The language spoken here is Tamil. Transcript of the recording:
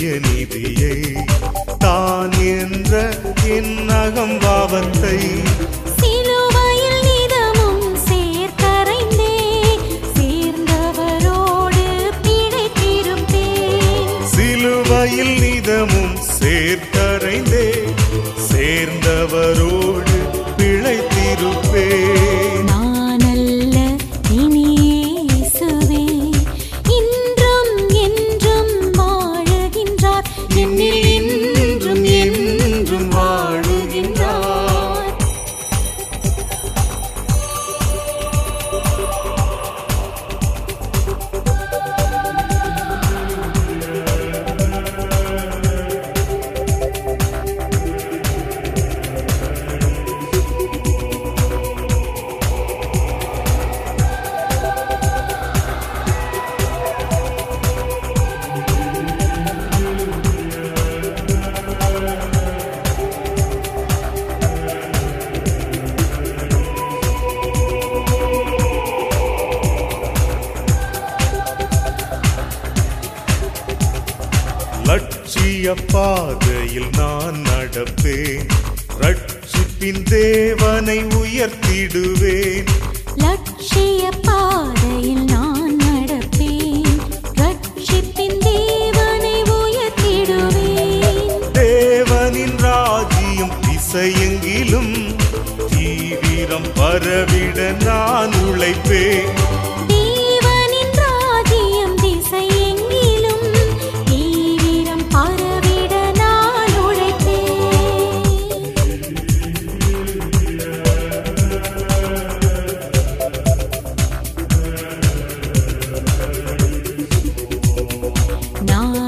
நிதியை தான் என்ற என் அகம்பாவத்தை சிலுவையில் நிதமும் சேர்க்கரைந்தே சேர்ந்தவரோடு பிழைத்திருப்பேன் சிலுவையில் நிதமும் சேர்த்தறைந்தே சேர்ந்தவரோடு பிழைத்திருப்பேன் நான் அல்ல இனி இயேசுவே இன்றும் என்றும் வாழுகின்றார் என்னில் இன்றும் என்றும் வாழுகின்றார் லட்சிய பாதையில் நான் நடப்பேன் ரட்சிப்பின் தேவனை உயர்த்திடுவேன் லட்சிய பாதையில் நான் நடப்பேன் ரட்சிப்பின் தேவனை உயர்த்திடுவேன் தேவனின் ராஜ்யம் திசையெங்கிலும் தீவிரம் பரவிட நான் உழைப்பேன் தேவனின் ராஜ்யம் திசையெங்கிலும் தீவிரம் பரவிட நான் உழைத்தேன் நான்